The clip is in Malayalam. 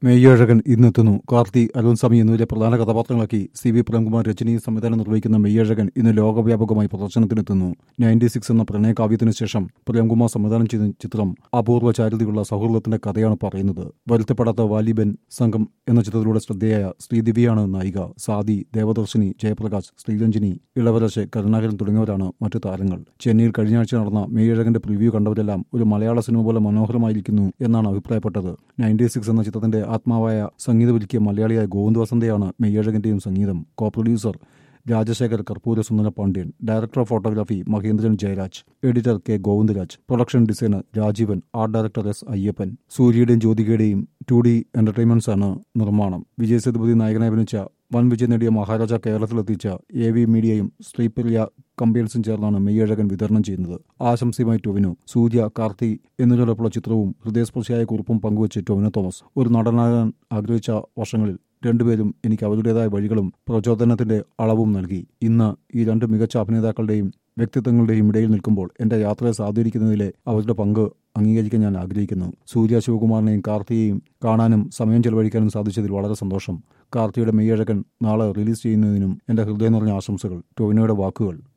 മെയ്യഴകൻ ഇന്നെത്തുന്നു കാർത്തി അരുൺസ്വാമി എന്നിവരെ പ്രധാന കഥാപാത്രങ്ങളാക്കി സി വി പ്രേംകുമാർ രചനയും സംവിധാനം നിർവഹിക്കുന്ന മെയ്യഴകൻ ഇന്ന് ലോകവ്യാപകമായി പ്രദർശനത്തിനെത്തുന്നു നയൻറ്റി സിക്സ് എന്ന പ്രണയകാവ്യത്തിനു ശേഷം പ്രേംകുമാർ സംവിധാനം ചെയ്ത ചിത്രം അപൂർവ ചാരിതയുള്ള സൗഹൃദത്തിന്റെ കഥയാണ് പറയുന്നത് വരുത്തപ്പെടാത്ത വാലിബൻ സംഘം എന്ന ചിത്രത്തിലൂടെ ശ്രദ്ധേയായ ശ്രീദിവിയാണ് നായിക സാദി ദേവദർശിനി ജയപ്രകാശ് ശ്രീരഞ്ജിനി ഇളവരശ് കരുണാകരൻ തുടങ്ങിയവരാണ് മറ്റു താരങ്ങൾ ചെന്നൈയിൽ കഴിഞ്ഞ ആഴ്ച നടന്ന മെയ്യഴകന്റെ പ്രിവ്യൂ കണ്ടവരെല്ലാം ഒരു മലയാള സിനിമ പോലെ മനോഹരമായിരിക്കുന്നു എന്നാണ് അഭിപ്രായപ്പെട്ടത് നയൻറ്റി സിക്സ് എന്ന ചിത്രത്തിന്റെ ആത്മാവായ സംഗീതമൊരുക്കിയ മലയാളിയായ ഗോവിന്ദ് വസന്തയാണ് മെയ്യഴകന്റെയും സംഗീതം co producer Rajasekhar Karpoora Sundara Pandian director of photography Mahendran Jayaraj editor K Govindaraj production designer Rajeevan art director S Ayyappan സൂര്യയുടെയും ജ്യോതികയുടെയും ടു ഡി എന്റർടൈൻമെന്റ്സ് ആണ് നിർമ്മാണം വിജയ് സേതുപതി നായകനായി അഭിനയിച്ച വൻ വിജയം നേടിയ മഹാരാജ കേരളത്തിലെത്തിച്ച എ വി മീഡിയയും ശ്രീപ്രിയ കമ്പയൻസും ചേർന്നാണ് മെയ്യഴകൻ വിതരണം ചെയ്യുന്നത് ആശംസയുമായി ടൊവിനോ സൂര്യ കാർത്തി എന്നിവരോടൊപ്പമുള്ള ചിത്രവും ഹൃദയസ്പർശിയായ കുറിപ്പും പങ്കുവച്ച് ടൊവിനോ തോമസ് ഒരു നടനാകാൻ ആഗ്രഹിച്ച വർഷങ്ങളിൽ രണ്ടുപേരും എനിക്ക് അവരുടേതായ വഴികളും പ്രചോദനത്തിന്റെ അളവും നൽകി ഇന്ന് ഈ രണ്ട് മികച്ച അഭിനേതാക്കളുടെയും വ്യക്തിത്വങ്ങളുടെയും ഇടയിൽ നിൽക്കുമ്പോൾ എന്റെ യാത്രയെ സ്വാധീനിക്കുന്നതിലെ അവരുടെ പങ്ക് അംഗീകരിക്കാൻ ഞാൻ ആഗ്രഹിക്കുന്നു സൂര്യ ശിവകുമാറിനെയും കാർത്തിയെയും കാണാനും സമയം ചെലവഴിക്കാനും സാധിച്ചതിൽ വളരെ സന്തോഷം കാർത്തിയുടെ മെയ്യഴകൻ നാളെ റിലീസ് ചെയ്യുന്നതിനും എന്റെ ഹൃദയം നിറഞ്ഞ ആശംസകൾ ടൊവിനോയുടെ വാക്കുകൾ